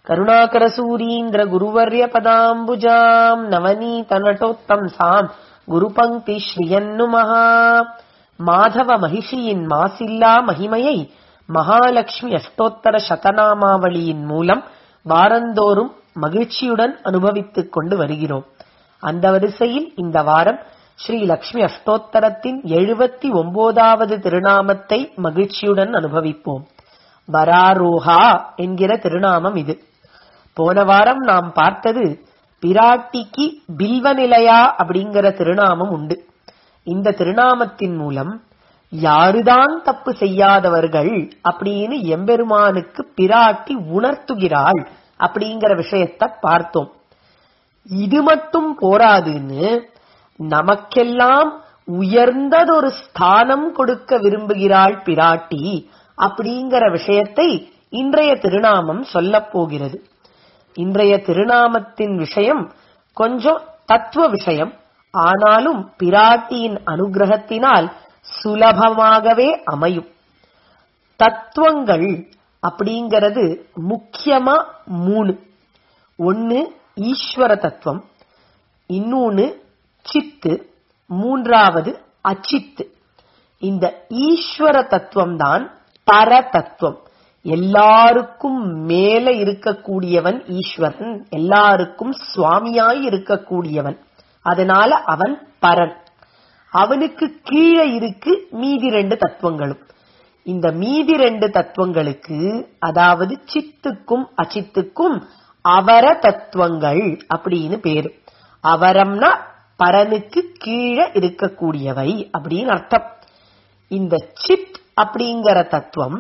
கருணாகரசூரீந்திர குருவர்ய பதாம்புஜாம் நவநீத நட்டோத்தம்சாம் குருபங்கி ஸ்ரீயன்னுமஹா மாதவ மகிஷியின் மாசில்லா மகிமையை மகாலட்சுமி அஷ்டோத்தர சதநாமாவளியின் மூலம் வாரந்தோறும் மகிழ்ச்சியுடன் அனுபவித்துக் கொண்டு வருகிறோம் அந்த வரிசையில் இந்த வாரம் ஸ்ரீ லக்ஷ்மி அஷ்டோத்தரத்தின் எழுபத்தி ஒன்பதாவது திருநாமத்தை மகிழ்ச்சியுடன் அனுபவிப்போம் வராரோஹா என்கிற திருநாமம் இது போன வாரம் நாம் பார்த்தது பிராட்டிக்கு பில்வநிலையா அப்படிங்கிற திருநாமம் உண்டு இந்த திருநாமத்தின் மூலம் யாருதான் தப்பு செய்யாதவர்கள் அப்படின்னு எம்பெருமானுக்கு பிராட்டி உணர்த்துகிறாள் அப்படிங்கிற விஷயத்த பார்த்தோம் இது மட்டும் போராதுன்னு நமக்கெல்லாம் உயர்ந்ததொரு ஸ்தானம் கொடுக்க விரும்புகிறாள் பிராட்டி அப்படிங்கிற விஷயத்தை இன்றைய திருநாமம் சொல்லப் போகிறது இன்றைய திருநாமத்தின் விஷயம் கொஞ்சம் தத்துவ விஷயம் ஆனாலும் பிராட்டியின் அனுகிரகத்தினால் சுலபமாகவே அமையும் தத்துவங்கள் அப்படிங்கிறது முக்கியமா மூணு ஒன்னு ஈஸ்வர தத்துவம் இன்னொன்னு சித்து மூன்றாவது அச்சித்து இந்த ஈஸ்வர தத்துவம் தான் பர தத்துவம் எல்லாருக்கும் மேல இருக்கக்கூடியவன் ஈஸ்வரன் எல்லாருக்கும் சுவாமியாய் இருக்கக்கூடியவன் அதனால அவன் பரன் அவனுக்கு கீழே இருக்கு மீதி ரெண்டு தத்துவங்களும் இந்த மீதி ரெண்டு தத்துவங்களுக்கு அதாவது சித்துக்கும் அச்சித்துக்கும் அவர தத்துவங்கள் அப்படின்னு பேரு அவரம்னா பரனுக்கு கீழே இருக்கக்கூடியவை அப்படின்னு அர்த்தம் இந்த சித் அப்படிங்கிற தத்துவம்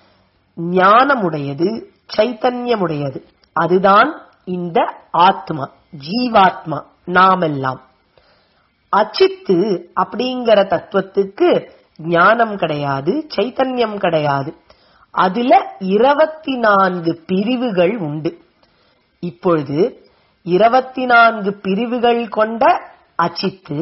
ஞானமுடையது சைத்தன்யமுடையது அதுதான் இந்த ஆத்மா ஜீவாத்மா நாமெல்லாம் அச்சித்து அப்படிங்கிற தத்துவத்துக்கு ஞானம் கிடையாது சைத்தன்யம் கிடையாது அதுல இருபத்தி நான்கு பிரிவுகள் உண்டு இப்பொழுது இருபத்தி நான்கு பிரிவுகள் கொண்ட அச்சித்து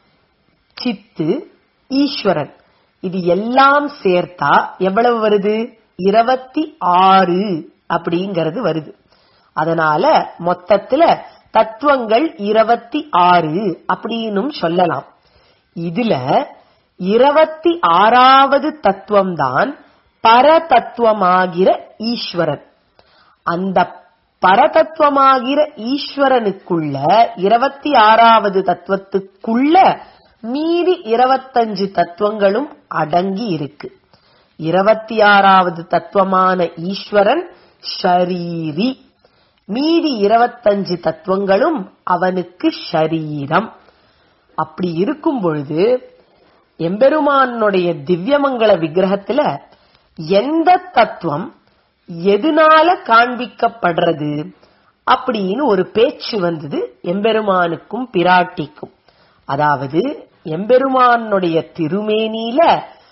சித்து ஈஸ்வரன் இது எல்லாம் சேர்த்தா எவ்வளவு வருது இருபத்தி ஆறு அப்படிங்கிறது வருது அதனால மொத்தத்துல தத்துவங்கள் இருபத்தி ஆறு அப்படின்னும் சொல்லலாம் இதுல இருபத்தி ஆறாவது தத்துவம் தான் பரதத்துவமாகிற ஈஸ்வரன் அந்த பரதத்துவமாகிற ஈஸ்வரனுக்குள்ள இருபத்தி ஆறாவது தத்துவத்துக்குள்ள மீதி இருபத்தஞ்சு தத்துவங்களும் அடங்கி இருக்கு இருபத்தி ஆறாவது தத்துவமான ஈஸ்வரன் ஷரீரி மீதி இருபத்தஞ்சு தத்துவங்களும் அவனுக்கு ஷரீரம் அப்படி இருக்கும் பொழுது எம்பெருமானுடைய திவ்யமங்கள விக்கிரகத்துல எந்த தத்துவம் எதனால காண்பிக்கப்படுறது அப்படின்னு ஒரு பேச்சு வந்தது எம்பெருமானுக்கும் பிராட்டிக்கும் அதாவது எம்பெருமானுடைய திருமேனியில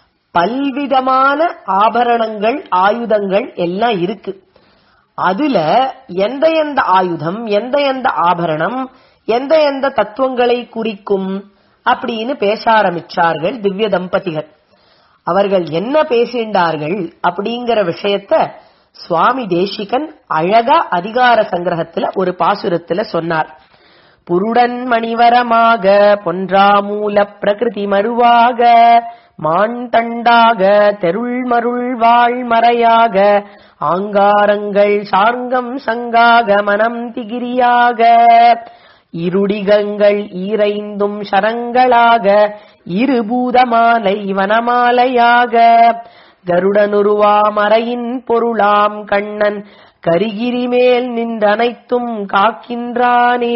பல்விதமான ஆபரணங்கள் ஆயுதங்கள் எல்லாம் இருக்கு அதுல எந்த எந்த ஆயுதம் எந்த எந்த ஆபரணம் எந்த எந்த தத்துவங்களை குறிக்கும் அப்படின்னு பேச ஆரம்பிச்சார்கள் திவ்ய தம்பதிகள் அவர்கள் என்ன பேசிண்டார்கள் அப்படிங்கிற விஷயத்த சுவாமி தேசிகன் அழகா அதிகார சங்கிரகத்துல ஒரு பாசுரத்துல சொன்னார் புருடன் மணிவரமாக பொன்றாமூல பிரகிருதி மறுவாக மான் தண்டாக தெருள் மருள் வாழ்மறையாக ஆங்காரங்கள் சார்கம் சங்காக மனம் திகிரியாக இருடிகங்கள் ஈரைந்தும் சரங்களாக இருபூதமாலை வனமாலையாக கருடனுருவாமறையின் பொருளாம் கண்ணன் கரிகிரி மேல் நின்றனைத்தும் காக்கின்றானே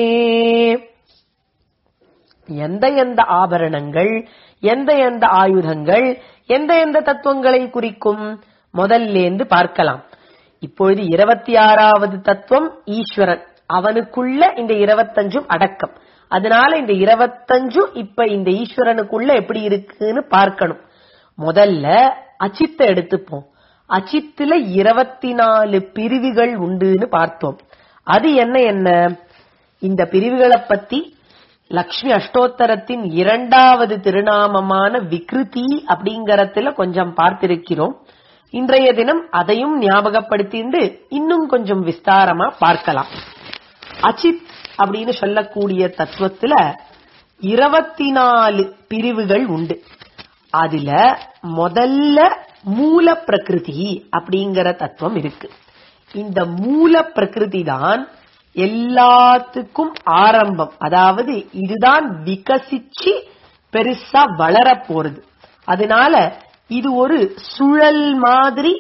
எந்த எந்த ஆபரணங்கள் எந்த எந்த ஆயுதங்கள் எந்த எந்த தத்துவங்களை குறிக்கும் முதல்லேந்து பார்க்கலாம் இப்பொழுது இருபத்தி ஆறாவது தத்துவம் ஈஸ்வரன் அவனுக்குள்ள இந்த இருபத்தஞ்சும் அடக்கம் அதனால இந்த இருபத்தஞ்சும் இப்ப இந்த ஈஸ்வரனுக்குள்ள எப்படி இருக்குன்னு பார்க்கணும் முதல்ல அச்சித்தை எடுத்துப்போம் அச்சித்துல இருபத்தி நாலு பிரிவுகள் உண்டுன்னு பார்த்தோம் அது என்ன என்ன இந்த பிரிவுகளை பத்தி லக்ஷ்மி அஷ்டோத்தரத்தின் இரண்டாவது திருநாமமான விக்ருதி அப்படிங்கறதுல கொஞ்சம் பார்த்திருக்கிறோம் இன்றைய தினம் அதையும் ஞாபகப்படுத்திண்டு இன்னும் கொஞ்சம் விஸ்தாரமா பார்க்கலாம் அச்சித் அப்படின்னு சொல்லக்கூடிய தத்துவத்துல இருபத்தி நாலு பிரிவுகள் உண்டு அதுல முதல்ல மூல பிரகிருதி அப்படிங்கிற தத்துவம் இருக்கு இந்த மூல பிரகிருதி தான் எல்லாத்துக்கும் ஆரம்பம் அதாவது இதுதான் விகசிச்சு பெருசா வளர போறது அதனால இது ஒரு சுழல் மாதிரி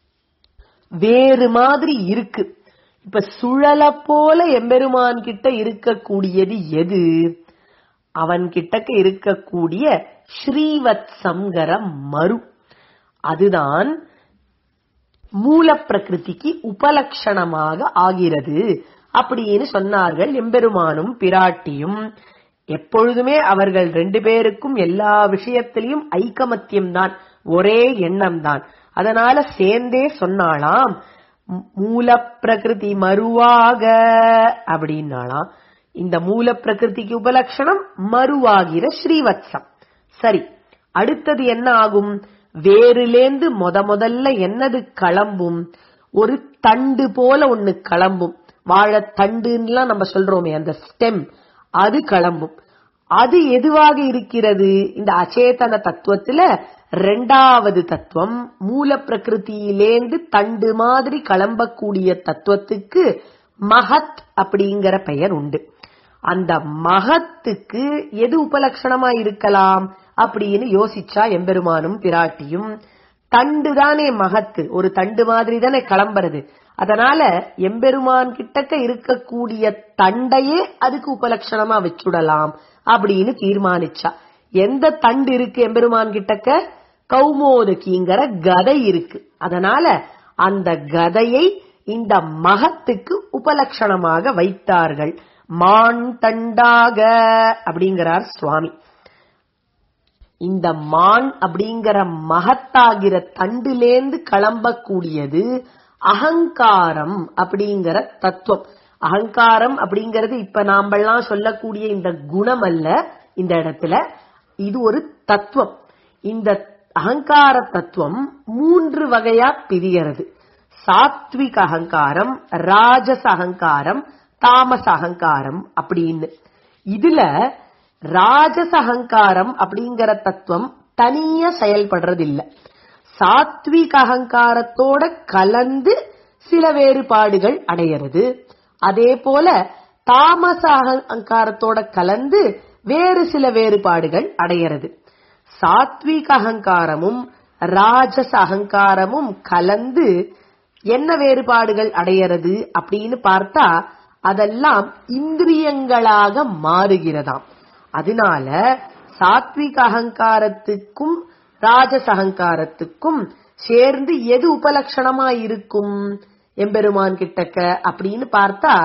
வேறு மாதிரி இருக்கு இப்ப சுழல போல எம்பெருமான் கிட்ட இருக்கக்கூடியது எது அவன் கிட்டக்க இருக்கக்கூடிய ஸ்ரீவத்சங்கர மறு அதுதான் மூல பிரகிருதிக்கு உபலட்சணமாக ஆகிறது அப்படின்னு சொன்னார்கள் எம்பெருமானும் பிராட்டியும் எப்பொழுதுமே அவர்கள் ரெண்டு பேருக்கும் எல்லா விஷயத்திலையும் ஐக்கமத்தியம் தான் ஒரே எண்ணம் தான் அதனால சேர்ந்தே சொன்னாலாம் மூல பிரகிருதி மறுவாக அப்படின்னாலாம் இந்த மூல பிரகிருதிக்கு உபலட்சணம் மறுவாகிற ஸ்ரீவத்சம் சரி அடுத்தது என்ன ஆகும் வேரிலேந்து முத முதல்ல என்னது கிளம்பும் ஒரு தண்டு போல ஒண்ணு கிளம்பும் வாழைத்தண்டுலாம் நம்ம சொல்றோமே அந்த ஸ்டெம் அது கிளம்பும் அது எதுவாக இருக்கிறது இந்த அச்சேதன தத்துவத்துல ரெண்டாவது தத்துவம் மூல பிரகிருதியிலேந்து தண்டு மாதிரி கிளம்பக்கூடிய தத்துவத்துக்கு மகத் அப்படிங்கிற பெயர் உண்டு அந்த மகத்துக்கு எது உபலட்சணமா இருக்கலாம் அப்படின்னு யோசிச்சா எம்பெருமானும் பிராட்டியும் தண்டு தானே மகத்து ஒரு தண்டு மாதிரி தானே கிளம்புறது அதனால எம்பெருமான் கிட்டக்க இருக்கக்கூடிய தண்டையே அதுக்கு உபலட்சணமா வச்சுடலாம் அப்படின்னு தீர்மானிச்சா எந்த தண்டு இருக்கு எம்பெருமான் கிட்டக்க கௌமோதகிங்கிற கதை இருக்கு அதனால அந்த கதையை இந்த மகத்துக்கு உபலட்சணமாக வைத்தார்கள் மான் தண்டாக அப்படிங்கிறார் சுவாமி இந்த மான் அப்படிங்கிற மகத்தாகிற தண்டிலேந்து கிளம்பக்கூடியது அகங்காரம் அப்படிங்கிற தத்துவம் அகங்காரம் அப்படிங்கிறது இப்ப நாமெல்லாம் சொல்லக்கூடிய இந்த குணம் அல்ல இந்த இடத்துல இது ஒரு தத்துவம் இந்த அகங்கார தத்துவம் மூன்று வகையா பிரிகிறது சாத்விக் அகங்காரம் ராஜச அகங்காரம் தாமச அகங்காரம் அப்படின்னு இதுல ராஜச அகங்காரம் அப்படிங்கிற தத்துவம் தனியா செயல்படுறது இல்ல சாத்விக் அகங்காரத்தோட கலந்து சில வேறுபாடுகள் அடையிறது அதே போல தாமச அகங்காரத்தோட கலந்து வேறு சில வேறுபாடுகள் அடையிறது சாத்விக அகங்காரமும் ராஜச அகங்காரமும் கலந்து என்ன வேறுபாடுகள் அடையிறது அப்படின்னு பார்த்தா அதெல்லாம் இந்திரியங்களாக மாறுகிறதாம் அதனால சாத்விக அகங்காரத்துக்கும் ராஜச அகங்காரத்துக்கும் சேர்ந்து எது உபலட்சணமா இருக்கும் எம்பெருமான் கிட்டக்க அப்படின்னு பார்த்தா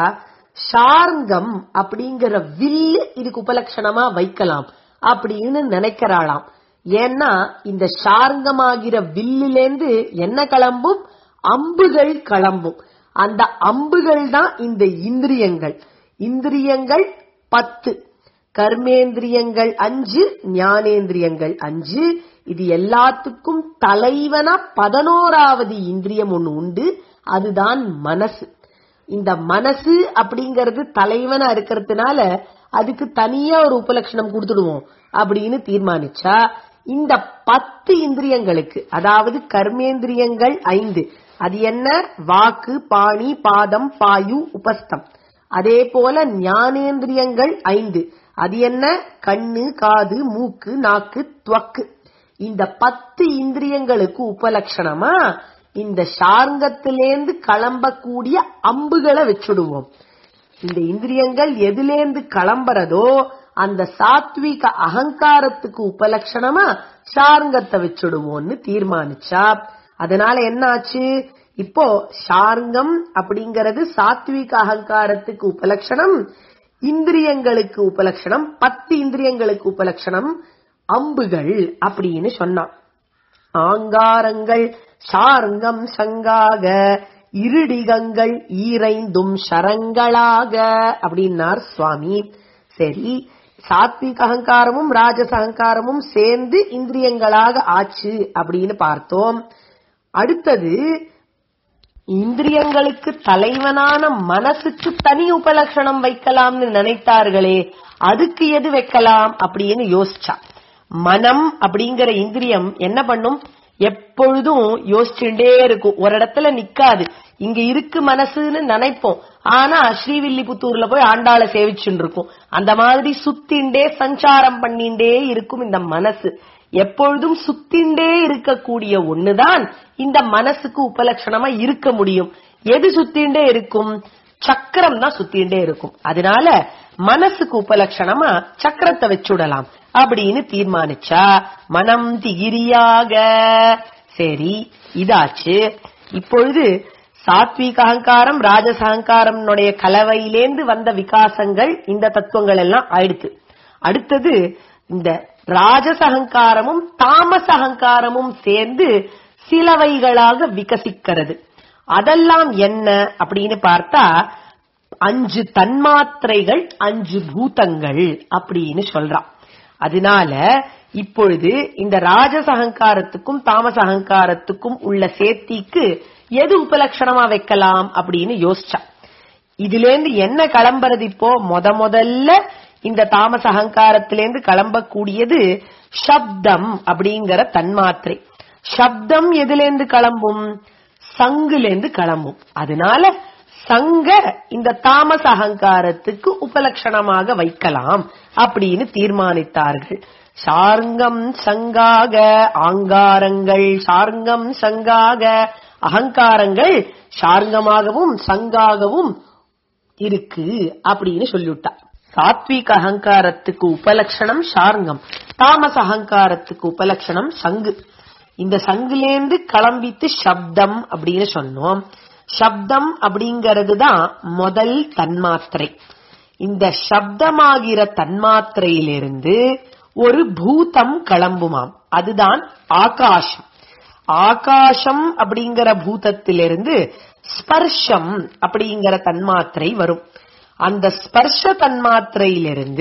ஷார்ங்கம் அப்படிங்கிற வில்லு இதுக்கு உபலட்சணமா வைக்கலாம் அப்படின்னு நினைக்கிறாளாம் ஏன்னா இந்த ஷார்ங்கமாகிற வில்லிலேந்து என்ன கிளம்பும் அம்புகள் கிளம்பும் அந்த அம்புகள் தான் இந்த இந்திரியங்கள் இந்திரியங்கள் பத்து கர்மேந்திரியங்கள் அஞ்சு ஞானேந்திரியங்கள் அஞ்சு இது எல்லாத்துக்கும் தலைவனா பதினோராவது இந்திரியம் ஒண்ணு உண்டு அதுதான் மனசு இந்த மனசு அப்படிங்கறது தலைவனா இருக்கிறதுனால அதுக்கு தனியா ஒரு உபலட்சணம் கொடுத்துடுவோம் அப்படின்னு தீர்மானிச்சா இந்த பத்து இந்திரியங்களுக்கு அதாவது கர்மேந்திரியங்கள் ஐந்து அது என்ன வாக்கு பாணி பாதம் பாயு உபஸ்தம் அதே போல ஞானேந்திரியங்கள் ஐந்து அது என்ன கண்ணு காது மூக்கு நாக்கு துவக்கு இந்த பத்து இந்திரியங்களுக்கு உபலட்சணமா இந்த சார்ங்கத்திலேந்து கிளம்பக்கூடிய அம்புகளை வச்சுடுவோம் இந்த இந்திரியங்கள் எதிலேந்து கிளம்புறதோ அந்த சாத்விக அகங்காரத்துக்கு உபலட்சணமா சார்ங்கத்தை வச்சுடுவோம்னு தீர்மானிச்சா அதனால என்ன ஆச்சு இப்போ சார்ங்கம் அப்படிங்கறது சாத்விக அகங்காரத்துக்கு உபலட்சணம் இந்திரியங்களுக்கு உபலட்சணம் பத்து இந்திரியங்களுக்கு உபலட்சணம் அம்புகள் அப்படின்னு சொன்னான் ஆங்காரங்கள் சார்ங்கம் சங்காக இருடிகங்கள் ஈரைந்தும் சரங்களாக அப்படின்னார் சுவாமி சரி சாத்விக அகங்காரமும் ராஜச அகங்காரமும் சேர்ந்து இந்திரியங்களாக ஆச்சு அப்படின்னு பார்த்தோம் அடுத்தது இந்திரியங்களுக்கு தலைவனான மனசுக்கு தனி உபலட்சணம் வைக்கலாம்னு நினைத்தார்களே அதுக்கு எது வைக்கலாம் அப்படின்னு யோசிச்சா மனம் அப்படிங்கிற இந்திரியம் என்ன பண்ணும் எப்பொழுதும் யோசிச்சுட்டே இருக்கும் ஒரு இடத்துல நிக்காது இங்க இருக்கு மனசுன்னு நினைப்போம் ஆனா ஸ்ரீவில்லிபுத்தூர்ல போய் ஆண்டாளை சேவிச்சுட்டு இருக்கும் அந்த மாதிரி சுத்திண்டே சஞ்சாரம் பண்ணிண்டே இருக்கும் இந்த மனசு எப்பொழுதும் சுத்திண்டே இருக்கக்கூடிய ஒண்ணுதான் இந்த மனசுக்கு உபலட்சணமா இருக்க முடியும் எது சுத்திண்டே இருக்கும் சக்கரம் தான் சுத்திண்டே இருக்கும் அதனால மனசுக்கு உபலட்சணமா சக்கரத்தை வச்சுடலாம் அப்படின்னு தீர்மானிச்சா மனம் திகிரியாக சரி இதாச்சு இப்பொழுது சாத்வீக அகங்காரம் ராஜச அகங்காரம்னுடைய கலவையிலேந்து வந்த விகாசங்கள் இந்த தத்துவங்கள் எல்லாம் ஆயிடுத்து அடுத்தது இந்த ராஜச அகங்காரமும் தாமச அகங்காரமும் சேர்ந்து சிலவைகளாக விகசிக்கிறது அதெல்லாம் என்ன அப்படின்னு பார்த்தா அஞ்சு தன்மாத்திரைகள் அஞ்சு பூதங்கள் அப்படின்னு சொல்றான் அதனால இப்பொழுது இந்த ராஜச அகங்காரத்துக்கும் தாமச அகங்காரத்துக்கும் உள்ள சேர்த்திக்கு எது உபலட்சணமா வைக்கலாம் அப்படின்னு யோசிச்சா இதுல இருந்து என்ன கிளம்புறது இப்போ முத முதல்ல இந்த தாமச அகங்காரத்திலேருந்து கிளம்பக்கூடியது சப்தம் அப்படிங்கிற தன்மாத்திரை சப்தம் எதுலேருந்து கிளம்பும் சங்குலேருந்து கிளம்பும் அதனால சங்க இந்த தாமச அகங்காரத்துக்கு உபலட்சணமாக வைக்கலாம் அப்படின்னு தீர்மானித்தார்கள் சார்ங்கம் சங்காக ஆங்காரங்கள் சார்ங்கம் சங்காக அகங்காரங்கள் சார்ங்கமாகவும் சங்காகவும் இருக்கு அப்படின்னு சொல்லிவிட்டா சாத்விக அகங்காரத்துக்கு உபலட்சணம் சார்ங்கம் தாமச அகங்காரத்துக்கு உபலட்சணம் சங்கு இந்த சங்குலேந்து கிளம்பித்து சப்தம் அப்படின்னு சொன்னோம் சப்தம் அப்படிங்கிறது தான் முதல் தன்மாத்திரை இந்த சப்தமாகிற தன்மாத்திரையிலிருந்து ஒரு பூதம் கிளம்புமாம் அதுதான் ஆகாசம் ஆகாசம் அப்படிங்கிற பூதத்திலிருந்து ஸ்பர்ஷம் அப்படிங்கிற தன்மாத்திரை வரும் அந்த ஸ்பர்ஷ தன்மாத்திரையிலிருந்து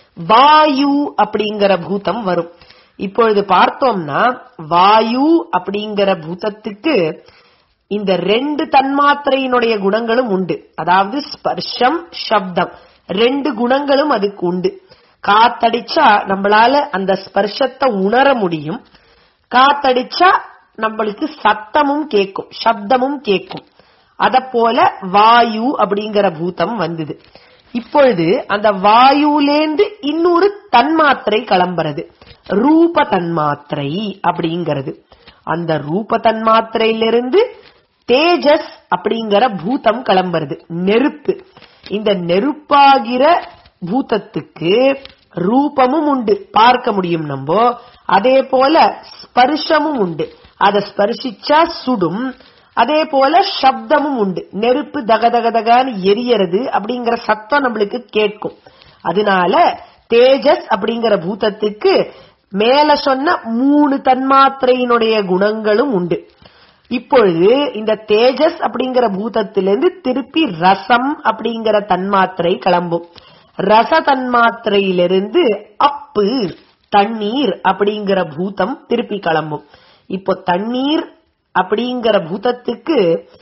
வாயு அப்படிங்கிற பூதம் வரும் இப்பொழுது பார்த்தோம்னா வாயு அப்படிங்கிற பூதத்துக்கு இந்த ரெண்டு தன்மாத்திரையினுடைய குணங்களும் உண்டு அதாவது ஸ்பர்ஷம் சப்தம் ரெண்டு குணங்களும் அதுக்கு உண்டு காத்தடிச்சா நம்மளால அந்த ஸ்பர்ஷத்தை உணர முடியும் காத்தடிச்சா நம்மளுக்கு சத்தமும் கேட்கும் சப்தமும் கேட்கும் அத போல வாயு அப்படிங்கிற பூதம் வந்தது இப்பொழுது அந்த வாயுலேந்து இன்னொரு தன்மாத்திரை கிளம்புறது ரூப தன்மாத்திரை அப்படிங்கிறது அந்த ரூப தன்மாத்திரையிலிருந்து தேஜஸ் அப்படிங்கிற பூதம் கிளம்புறது நெருப்பு இந்த நெருப்பாகிற பூதத்துக்கு ரூபமும் உண்டு பார்க்க முடியும் நம்ம அதே போல ஸ்பர்ஷமும் உண்டு அதை ஸ்பர்சிச்சா சுடும் அதே போல சப்தமும் உண்டு நெருப்பு தக தக தகான்னு எரியறது அப்படிங்கிற சத்தம் நம்மளுக்கு கேட்கும் அதனால தேஜஸ் அப்படிங்கிற பூதத்துக்கு மேல சொன்ன மூணு தன்மாத்திரையினுடைய குணங்களும் உண்டு இப்பொழுது இந்த தேஜஸ் அப்படிங்கிற பூதத்திலிருந்து திருப்பி ரசம் அப்படிங்கிற தன்மாத்திரை கிளம்பும் ரச தன்மாத்திரையிலிருந்து அப்பு தண்ணீர் அப்படிங்கிற பூதம் திருப்பி கிளம்பும் இப்போ தண்ணீர் அப்படிங்கிற பூதத்துக்கு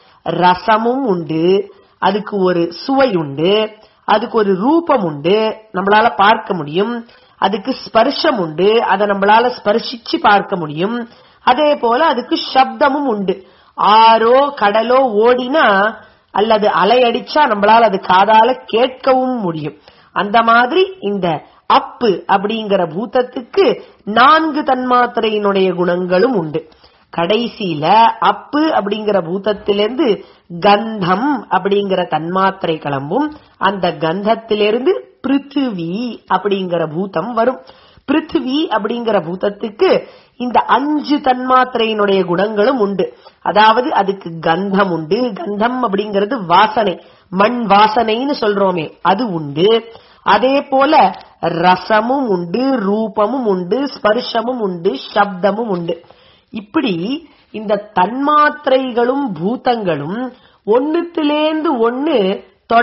ரசமும் உண்டு அதுக்கு ஒரு சுவை உண்டு அதுக்கு ஒரு ரூபம் உண்டு நம்மளால பார்க்க முடியும் அதுக்கு ஸ்பர்ஷம் உண்டு அதை நம்மளால ஸ்பர்சிச்சு பார்க்க முடியும் அதே போல அதுக்கு சப்தமும் உண்டு ஆறோ கடலோ ஓடினா அல்லது அலை அடிச்சா நம்மளால அது காதால கேட்கவும் முடியும் அந்த மாதிரி இந்த அப்பு அப்படிங்கிற பூதத்துக்கு நான்கு தன்மாத்திரையினுடைய குணங்களும் உண்டு கடைசியில அப்பு அப்படிங்கிற பூதத்திலிருந்து கந்தம் அப்படிங்கிற தன்மாத்திரை கிளம்பும் அந்த கந்தத்திலிருந்து பிருத்திவி அப்படிங்கிற பூதம் வரும் பிருத்திவி அப்படிங்கிற பூதத்துக்கு இந்த அஞ்சு தன்மாத்திரையினுடைய குணங்களும் உண்டு அதாவது அதுக்கு கந்தம் உண்டு கந்தம் அப்படிங்கிறது வாசனை மண் வாசனைன்னு சொல்றோமே அது உண்டு அதே போல ரசமும் உண்டு ரூபமும் உண்டு ஸ்பர்ஷமும் உண்டு சப்தமும் உண்டு இப்படி இந்த தன்மாத்திரைகளும் பூதங்களும் ஒண்ணுத்திலேந்து ஒண்ணு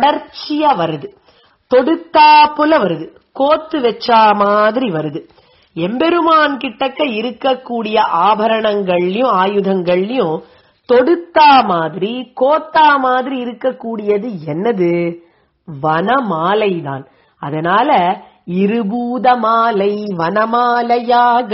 தொடர்ச்சியா வருது தொடுத்தாப்புல வருது கோத்து வச்சா மாதிரி வருது எம்பெருமான் கிட்டக்க இருக்கக்கூடிய ஆபரணங்கள்லயும் ஆயுதங்கள்லயும் தொடுத்தா மாதிரி கோத்தா மாதிரி இருக்கக்கூடியது என்னது வனமாலை தான் அதனால இருபூத மாலை வனமாலையாக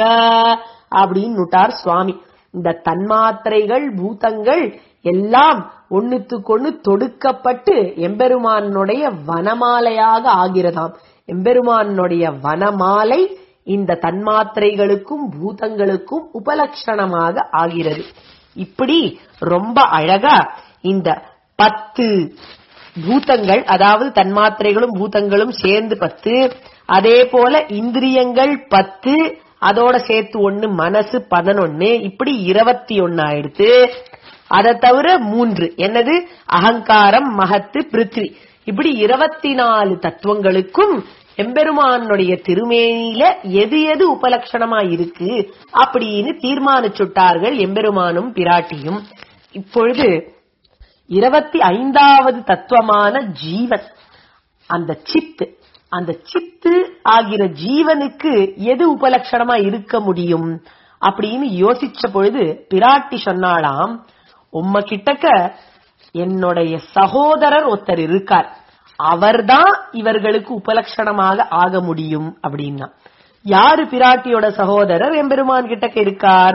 அப்படின்னு சுவாமி இந்த தன்மாத்திரைகள் பூதங்கள் எல்லாம் ஒண்ணுத்துக்கொண்ணு தொடுக்கப்பட்டு எம்பெருமானுடைய வனமாலையாக ஆகிறதாம் எம்பெருமானுடைய வனமாலை இந்த தன்மாத்திரைகளுக்கும் பூதங்களுக்கும் உபலட்சணமாக ஆகிறது இப்படி ரொம்ப அழகா இந்த பத்து பூதங்கள் அதாவது தன்மாத்திரைகளும் பூதங்களும் சேர்ந்து பத்து அதே போல இந்திரியங்கள் பத்து அதோட சேர்த்து ஒண்ணு மனசு பதினொன்னு இப்படி இருபத்தி ஒன்னு ஆயிடுத்து அதை தவிர மூன்று என்னது அகங்காரம் மகத்து பிருத்வி இப்படி இருபத்தி நாலு தத்துவங்களுக்கும் எம்பெருமானுடைய திருமேனியில எது எது உபலட்சணமா இருக்கு அப்படின்னு தீர்மானிச்சுட்டார்கள் எம்பெருமானும் பிராட்டியும் இப்பொழுது இருபத்தி ஐந்தாவது தத்துவமான ஜீவன் அந்த சித்து அந்த சித்து ஆகிற ஜீவனுக்கு எது உபலட்சணமா இருக்க முடியும் அப்படின்னு யோசிச்ச பொழுது பிராட்டி சொன்னாலாம் உம்ம கிட்டக்க என்னுடைய சகோதரர் ஒருத்தர் இருக்கார் அவர்தான் இவர்களுக்கு உபலட்சணமாக ஆக முடியும் அப்படின்னா யாரு பிராட்டியோட சகோதரர் எம்பெருமான் கிட்டக்க இருக்கார்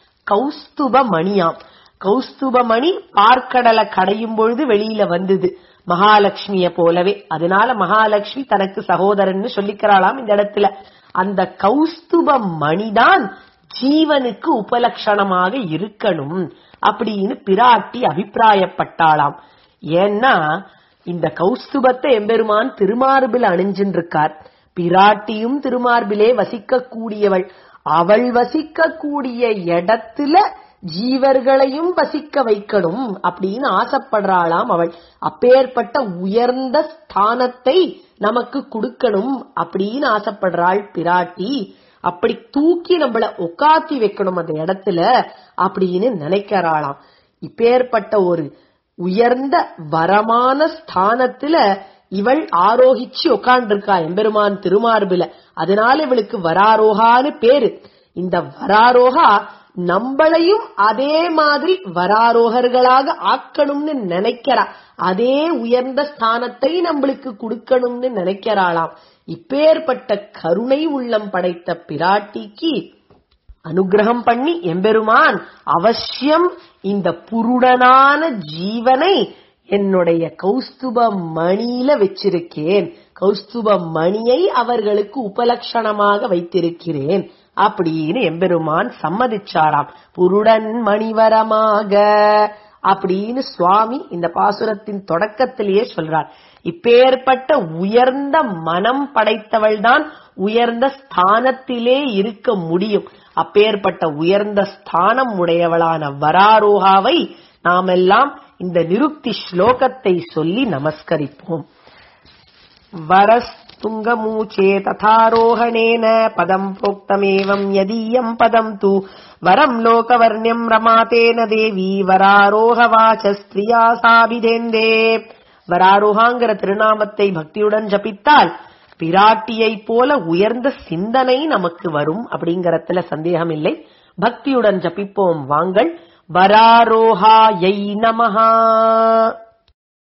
கௌஸ்துப மணியாம் கௌஸ்துப மணி பார்க்கடலை கடையும் பொழுது வெளியில வந்தது மகாலட்சுமிய போலவே அதனால மகாலட்சுமி தனக்கு சகோதரன்னு சொல்லிக்கிறாளாம் இந்த இடத்துல அந்த கௌஸ்துப மணிதான் ஜீவனுக்கு உபலட்சணமாக இருக்கணும் அப்படின்னு பிராட்டி அபிப்பிராயப்பட்டாளாம் ஏன்னா இந்த கௌஸ்துபத்தை எம்பெருமான் திருமார்பில் அணிஞ்சின்னு இருக்கார் பிராட்டியும் திருமார்பிலே வசிக்க கூடியவள் அவள் வசிக்கக்கூடிய இடத்துல ஜீவர்களையும் வசிக்க வைக்கணும் அப்படின்னு ஆசைப்படுறாளாம் அவள் அப்பேற்பட்ட உயர்ந்த ஸ்தானத்தை நமக்கு கொடுக்கணும் அப்படின்னு ஆசைப்படுறாள் பிராட்டி அப்படி தூக்கி நம்மள உக்காத்தி வைக்கணும் அந்த இடத்துல அப்படின்னு நினைக்கிறாளாம் இப்பேற்பட்ட ஒரு உயர்ந்த வரமான ஸ்தானத்துல இவள் ஆரோகிச்சு உட்காண்டிருக்கா எம்பெருமான் திருமார்பில அதனால இவளுக்கு வராரோகான்னு பேரு இந்த வராரோகா நம்மளையும் அதே மாதிரி வராரோகர்களாக ஆக்கணும்னு நினைக்கிறா அதே உயர்ந்த ஸ்தானத்தை நம்மளுக்கு கொடுக்கணும்னு நினைக்கிறாளாம் இப்பேற்பட்ட கருணை உள்ளம் படைத்த பிராட்டிக்கு அனுகிரகம் பண்ணி எம்பெருமான் அவசியம் இந்த புருடனான ஜீவனை என்னுடைய கௌஸ்துப மணியில வச்சிருக்கேன் கௌஸ்துப மணியை அவர்களுக்கு உபலட்சணமாக வைத்திருக்கிறேன் அப்படின்னு எம்பெருமான் சம்மதிச்சாராம் புருடன் மணிவரமாக அப்படின்னு சுவாமி இந்த பாசுரத்தின் தொடக்கத்திலேயே சொல்றார் இப்பேற்பட்ட உயர்ந்த மனம் படைத்தவள் தான் உயர்ந்த ஸ்தானத்திலே இருக்க முடியும் அப்பேற்பட்ட உயர்ந்த ஸ்தானம் உடையவளான வராரோகாவை நாமெல்லாம் இந்த நிருக்தி ஸ்லோகத்தை சொல்லி நமஸ்கரிப்போம் வரஸ்துங்கமூச்சே ததாரோகணேன பதம் प्रोक्तमेवम् यदीयम् पदम् तु वरम् लोकवर्ण्यम् रमातेन தேவி வராரோகவாச்ச ஸ்திரியா சாபிதேந்தே வராரோகாங்கிற திருநாமத்தை பக்தியுடன் ஜபித்தால் பிராட்டியைப் போல உயர்ந்த சிந்தனை நமக்கு வரும் அப்படிங்கறதுல சந்தேகம் இல்லை பக்தியுடன் ஜபிப்போம் வாங்கள் வராரோகாயை நமஹா